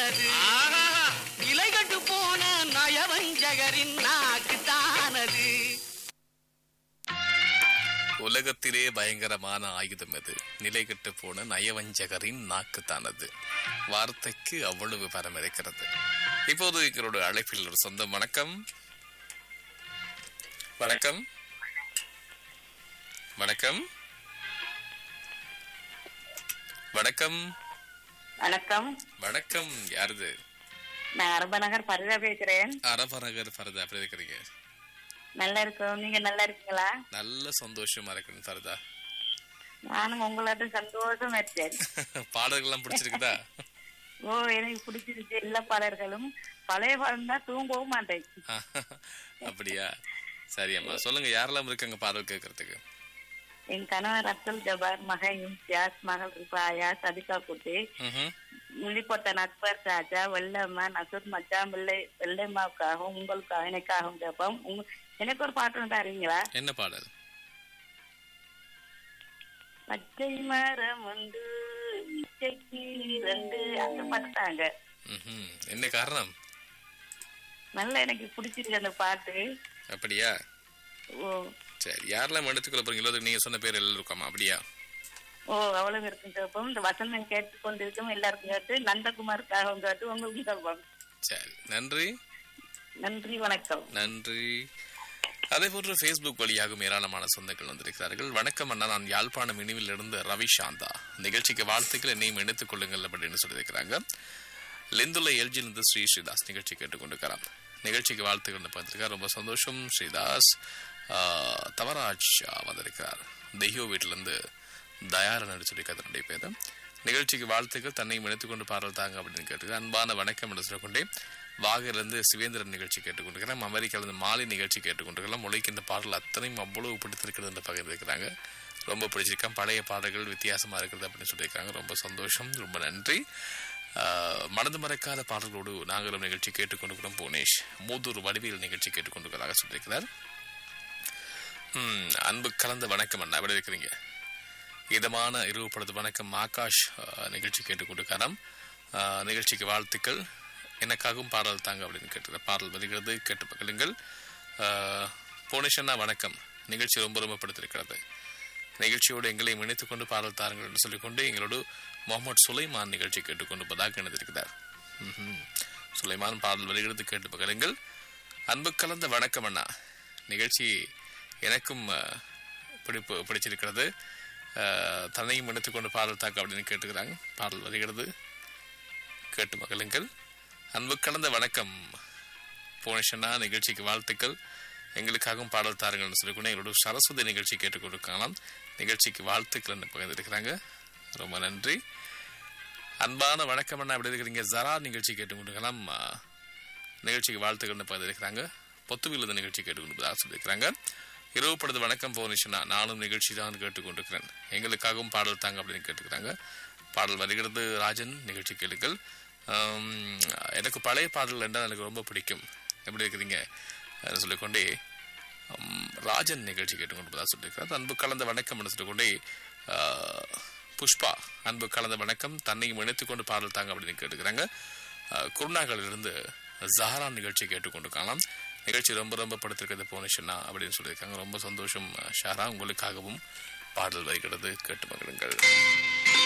தானது இலை கட்டு போன நயவஞ்சகரின் நாக்கு தானது உலகத்திலே பயங்கரமான ஆயுதம் எது நிலை கெட்டு போன நயவஞ்சகரின் நாக்குத்தானது வார்த்தைக்கு அவ்வளவு பரம் இருக்கிறது இப்போது எங்களோட அழைப்பில் ஒரு சொந்தம் வணக்கம் வணக்கம் வணக்கம் வணக்கம் வணக்கம் வணக்கம் யாருது நான் அரபநகர் பரிதா பேசுறேன் அரபநகர் ஃபரதா எப்படி இருக்கிறீங்க நல்லா இருக்கோம் நீங்க நல்லா இருக்கீங்களா நல்ல சந்தோஷமா இருக்கணும் ஃபரதா நானும் உங்களோட சந்தோஷம் இருக்கேன் பாடல்கள்லாம் பிடிச்சிருக்குதா ஓ எனக்கு பிடிச்சிருச்சு எல்லா பாடல்களும் பழைய பாடம் தான் தூங்கவும் மாட்டேன் அப்படியா சரி அம்மா சொல்லுங்க யாரெல்லாம் இருக்காங்க பாடல் கேட்கறதுக்கு என் கணவர் அப்துல் ஜபார் மகன் இம்தியாஸ் மகள் ரிபாயா சதிகா குட்டி ம்ஹும். முள்ளிப்பொத்தன் அக்பர் ராஜா வெள்ளம்மா நசூர் மச்சா வெள்ளை வெள்ளைம்மாவுக்காகவும் உங்களுக்காக எனக்காகவும் கேட்போம் உங்க எனக்கு ஒரு பாட்டு தரீங்களா என்ன பாடல் பச்சை மரம் உண்டு இச்சைக்கு ரெண்டு அந்த பாட்டு தாங்க ம்ஹும். என்ன காரணம் நல்லா எனக்கு பிடிச்சிருக்கு அந்த பாட்டு அப்படியா ஓ சரி யாரெல்லாம் எடுத்துக்கொள்ள போறீங்களோ அதுக்கு நீங்க சொன்ன பேர் எல்லாம் இருக்காமா அப்படியா ஓ அவ்வளவு இருக்கும் கேட்போம் இந்த வசந்தம் கேட்டு கொண்டிருக்கும் எல்லாருக்கும் கேட்டு நந்தகுமாருக்காகவும் கேட்டு உங்களுக்கும் கேட்போம் சரி நன்றி நன்றி வணக்கம் நன்றி அதே போன்று ஃபேஸ்புக் வழியாகவும் ஏராளமான சொந்தங்கள் வந்திருக்கிறார்கள் வணக்கம் அண்ணா நான் யாழ்ப்பாணம் இனிவில் இருந்து ரவி சாந்தா நிகழ்ச்சிக்கு வாழ்த்துக்கள் என்னையும் இணைத்துக் கொள்ளுங்கள் அப்படின்னு சொல்லியிருக்கிறாங்க லிந்துள்ள எல்ஜிலிருந்து ஸ்ரீ ஸ்ரீதாஸ் நிகழ்ச்சி கேட்டுக்கொண்டிருக்கிறார் நிகழ்ச்சிக்கு வாழ்த்துக்கள் பார்த்திருக்கார் ரொம்ப சந்தோஷம் ஸ்ரீதாஸ் ஆஹ், தவராஜ் வந்திருக்கிறார் தெய்யோ வீட்டிலிருந்து தயாரன் சொல்லி கதனுடைய பேதம் நிகழ்ச்சிக்கு வாழ்த்துக்கள் தன்னையும் இணைத்துக் கொண்டு பாடல் தாங்க அப்படின்னு கேட்டு அன்பான வணக்கம் என்று சொல்லிக்கொண்டே வாகிலிருந்து சிவேந்திரன் நிகழ்ச்சி கேட்டுக்கொண்டிருக்கிறோம் அமெரிக்காவிலிருந்து மாலை நிகழ்ச்சி கேட்டுக்கொண்டிருக்கலாம் மொழிக்கின்ற பாடல் அத்தனையும் அவ்வளவு பிடித்திருக்கிறது என்று பகிர்ந்திருக்கிறாங்க ரொம்ப பிடிச்சிருக்கான் பழைய பாடல்கள் வித்தியாசமா இருக்கிறது அப்படின்னு சொல்லியிருக்காங்க ரொம்ப சந்தோஷம் ரொம்ப நன்றி ஆஹ், மனது மறக்காத பாடல்களோடு நாங்களும் நிகழ்ச்சி கேட்டுக்கொண்டிருக்கிறோம் புவனேஷ் மூதூர் வடிவியல் நிகழ்ச்சி கேட்டுக்கொண்டிருக்கிறதாக சொல்லியிருக்கிறார் ம், அன்பு கலந்த வணக்கம் அண்ணா எப்படி இருக்கிறீங்க இதமான இரவு பொழுது வணக்கம் ஆகாஷ் அஹ், நிகழ்ச்சி கேட்டுக்கொண்டிருக்காராம் அஹ், நிகழ்ச்சிக்கு வாழ்த்துக்கள் எனக்காகவும் பாடல் தாங்க அப்படின்னு கேட்டு பாடல் வருகிறது கேட்டு பகிருங்கள் போனிஷன்னா வணக்கம் நிகழ்ச்சி ரொம்ப ரொம்ப பிடித்திருக்கிறது நிகழ்ச்சியோடு எங்களை இணைத்துக் கொண்டு பாடல் தாருங்கள் என்று சொல்லிக்கொண்டு எங்களோடு முகமது சுலைமான் நிகழ்ச்சி கேட்டுக்கொண்டு பதாக இணைந்திருக்கிறார் ம்ஹும். சுலைமான் பாடல் வருகிறது கேட்டு பகிருங்கள் அன்பு கலந்த வணக்கம் அண்ணா நிகழ்ச்சி எனக்கும் அஹ், பிடிப்பு பிடிச்சிருக்கிறது அஹ், தன்னையும் எடுத்துக்கொண்டு பாடல் தாக்க அப்படின்னு கேட்டுக்கிறாங்க பாடல் வருகிறது கேட்டு மகளுங்கள் அன்பு கலந்த வணக்கம் போனிஷனா நிகழ்ச்சிக்கு வாழ்த்துக்கள் எங்களுக்காகவும் பாடல் தாருங்கள்னு சொல்லிக்கொண்டு எங்களோட சரஸ்வதி நிகழ்ச்சி கேட்டுக்கொண்டிருக்கலாம் நிகழ்ச்சிக்கு வாழ்த்துக்கள் என்று பகிர்ந்திருக்கிறாங்க ரொம்ப நன்றி அன்பான வணக்கம் அண்ணா எப்படி இருக்கிறீங்க ஜரா நிகழ்ச்சி கேட்டுக்கொண்டிருக்கலாம் அஹ், நிகழ்ச்சிக்கு வாழ்த்துக்கள்னு பகிர்ந்திருக்கிறாங்க பொத்துவில் நிகழ்ச்சி கேட்டுக்கொண்டு சொல்லியிருக்கிறாங்க இரவு பொழுது வணக்கம் போனிஷனா நானும் நிகழ்ச்சி தான் கேட்டுக்கொண்டிருக்கிறேன் எங்களுக்காகவும் பாடல் தாங்க அப்படின்னு கேட்டுக்கிறாங்க பாடல் வருகிறது ராஜன் நிகழ்ச்சி கேளுங்கள் ஆம், எனக்கு பழைய பாடல் என்றால் எனக்கு ரொம்ப பிடிக்கும் எப்படி இருக்கிறீங்க அஹ் சொல்லிக்கொண்டே ஆம், ராஜன் நிகழ்ச்சி கேட்டுக்கொண்டு சொல்லியிருக்கிறார் அன்பு கலந்த வணக்கம் என்று சொல்லிக்கொண்டே ஆஹ், புஷ்பா அன்பு கலந்த வணக்கம் தன்னையும் இணைத்துக் கொண்டு பாடல் தாங்க அப்படின்னு கேட்டுக்கிறாங்க ஆஹ், குருநாகலிலிருந்து ஜஹரா நிகழ்ச்சி கேட்டுக்கொண்டு காணலாம் நிகழ்ச்சி ரொம்ப ரொம்ப படுத்திருக்கிறது போனிஷனா அப்படின்னு சொல்லியிருக்காங்க ரொம்ப சந்தோஷம் ஷாரா உங்களுக்காகவும் பாடல் வருகிறது கேட்டு மகிழுங்கள்